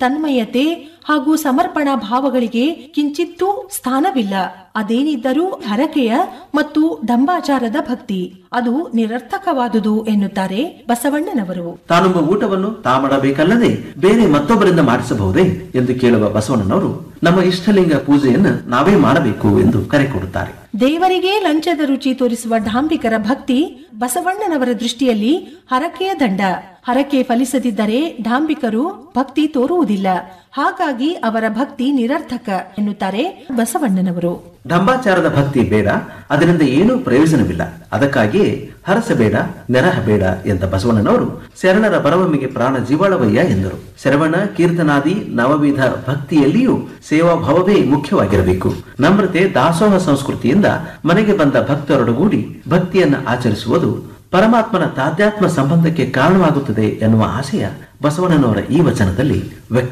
ತನ್ಮಯತೆ ಹಾಗೂ ಸಮರ್ಪಣಾ ಭಾವಗಳಿಗೆ ಕಿಂಚಿತ್ತೂ ಸ್ಥಾನವಿಲ್ಲ ಅದೇನಿದ್ದರೂ ಹರಕೆಯ ಮತ್ತು ದಂಬಾಚಾರದ ಭಕ್ತಿ ಅದು ನಿರರ್ಥಕವಾದುದು ಎನ್ನುತ್ತಾರೆ ಬಸವಣ್ಣನವರು ತಾನೊಬ್ಬ ಊಟವನ್ನು ತಾ ಮಾಡಬೇಕಲ್ಲದೆ ಬೇರೆ ಮತ್ತೊಬ್ಬರಿಂದ ಮಾಡಿಸಬಹುದೇ ಎಂದು ಕೇಳುವ ಬಸವಣ್ಣನವರು ನಮ್ಮ ಇಷ್ಟಲಿಂಗ ಪೂಜೆಯನ್ನ ನಾವೇ ಮಾಡಬೇಕು ಎಂದು ಕರೆ ಕೊಡುತ್ತಾರೆ ದೇವರಿಗೆ ಲಂಚದ ರುಚಿ ತೋರಿಸುವ ಡಾಂಬಿಕರ ಭಕ್ತಿ ಬಸವಣ್ಣನವರ ದೃಷ್ಟಿಯಲ್ಲಿ ಹರಕೆಯ ದಂಡ ಹರಕೆ ಫಲಿಸದಿದ್ದರೆ ಡಾಂಬಿಕರು ಭಕ್ತಿ ತೋರುವುದಿಲ್ಲ ಹಾಗಾಗಿ ಅವರ ಭಕ್ತಿ ನಿರರ್ಥಕ ಎನ್ನುತ್ತಾರೆ ಬಸವಣ್ಣನವರು ಢಂಬಾಚಾರದ ಭಕ್ತಿ ಬೇಡ ಅದರಿಂದ ಏನೂ ಪ್ರಯೋಜನವಿಲ್ಲ ಅದಕ್ಕಾಗಿಯೇ ಹರಸಬೇಡ ನೆರಹಬೇಡ ಎಂದ ಬಸವಣ್ಣನವರು ಶರಣರ ಬರವಮಿಗೆ ಪ್ರಾಣ ಜೀವಾಳವಯ್ಯ ಎಂದರು ಶರವಣ ಕೀರ್ತನಾದಿ ನವವಿಧ ಭಕ್ತಿಯಲ್ಲಿಯೂ ಸೇವಾಭಾವವೇ ಮುಖ್ಯವಾಗಿರಬೇಕು ನಮ್ರತೆ ದಾಸೋಹ ಸಂಸ್ಕೃತಿಯಿಂದ ಮನೆಗೆ ಬಂದ ಭಕ್ತರೊಡಗೂಡಿ ಭಕ್ತಿಯನ್ನು ಆಚರಿಸುವುದು ಪರಮಾತ್ಮನ ತಾಧ್ಯಾತ್ಮ ಸಂಬಂಧಕ್ಕೆ ಕಾರಣವಾಗುತ್ತದೆ ಎನ್ನುವ ಆಶಯ ಬಸವಣ್ಣನವರ ಈ ವಚನದಲ್ಲಿ ವ್ಯಕ್ತ